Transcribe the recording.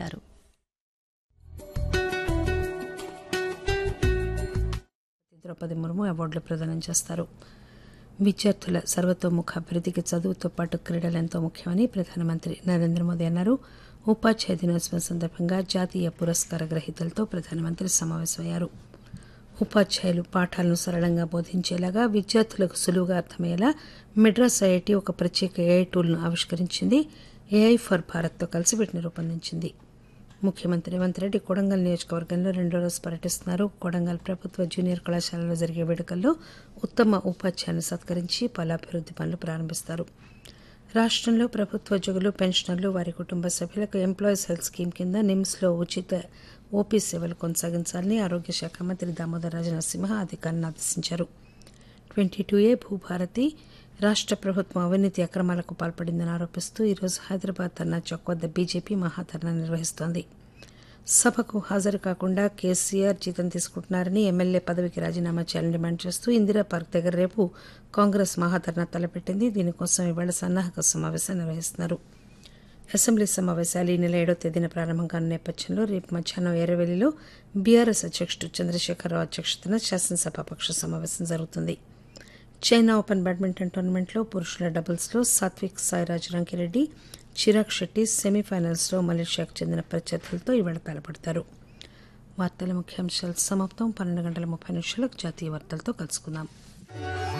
అంటారు ద్రౌపది ముర్ము అవార్డులు ప్రదానం చేస్తారు విద్యార్థుల సర్వతోముఖ అభివృద్ధికి చదువుతో పాటు క్రీడలు ఎంతో ముఖ్యమని ప్రధానమంత్రి నరేంద్ర మోదీ అన్నారు ఉపాధ్యాయ దినోత్సవం సందర్భంగా జాతీయ పురస్కార గ్రహీతలతో ప్రధానమంత్రి సమావేశమయ్యారు ఉపాధ్యాయులు పాఠాలను సరళంగా బోధించేలాగా విద్యార్థులకు సులువుగా అర్థమయ్యేలా మెడ్రాస్ ఐఐటి ఒక ప్రత్యేక ఏఐ టూల్ను ఆవిష్కరించింది ఏఐ ఫర్ భారత్తో కలిసి వీటిని రూపొందించింది ముఖ్యమంత్రి రేవంత్ రెడ్డి కొడంగల్ నియోజకవర్గంలో రెండో రోజు పర్యటిస్తున్నారు కొడంగల్ ప్రభుత్వ జూనియర్ కళాశాలలో జరిగే వేడుకల్లో ఉత్తమ ఉపాధ్యాయులను సత్కరించి పలు అభివృద్ది పనులు ప్రారంభిస్తారు రాష్ట్రంలో ప్రభుత్వోద్యోగులు పెన్షనర్లు వారి కుటుంబ సభ్యులకు ఎంప్లాయీస్ హెల్త్ స్కీమ్ కింద నిమ్స్లో ఉచిత ఓపీ సేవలు కొనసాగించాలని ఆరోగ్య శాఖ మంత్రి దామోదర్ రాజనరసింహ అధికారులను ఆదేశించారు ట్వంటీ టూ ఏ భూభారతి రాష్ట్ర ప్రభుత్వం అవినీతి అక్రమాలకు పాల్పడిందని ఆరోపిస్తూ ఈరోజు హైదరాబాద్ ధర్నా చౌక్ వద్ద బీజేపీ మహాధర్నా నిర్వహిస్తోంది సభకు హాజరు కాకుండా కేసీఆర్ జీతం తీసుకుంటున్నారని ఎమ్మెల్యే పదవికి రాజీనామా చేయాలని డిమాండ్ చేస్తూ ఇందిరా పార్క్ దగ్గర రేపు కాంగ్రెస్ మహాధర్నా తలపెట్టింది దీనికోసం ఇవాళ సన్నాహక సమావేశం నిర్వహిస్తున్నారు అసెంబ్లీ సమావేశాలు ఈ నెల ఏడో తేదీన ప్రారంభం కానున్న నేపథ్యంలో రేపు మధ్యాహ్నం ఎర్రవెల్లిలో బీఆర్ఎస్ అధ్యక్షుడు చంద్రశేఖరరావు అధ్యక్షతన శాసనసభాపక్ష సమావేశం జరుగుతుంది చైనా ఓపెన్ బ్యాడ్మింటన్ టోర్నమెంట్లో పురుషుల డబుల్స్లో సాత్విక్ సాయిరాజ్ రంకిరెడ్డి చిరాగ్ శెట్టి సెమీఫైనల్స్లో మలేషియాకు చెందిన ప్రత్యర్థులతో ఇవాళ తలపడతారు వార్తల ముఖ్యాంశాలు సమాప్తం పన్నెండు గంటల ముప్పై నిమిషాలకు జాతీయ వార్తలతో కలుసుకుందాం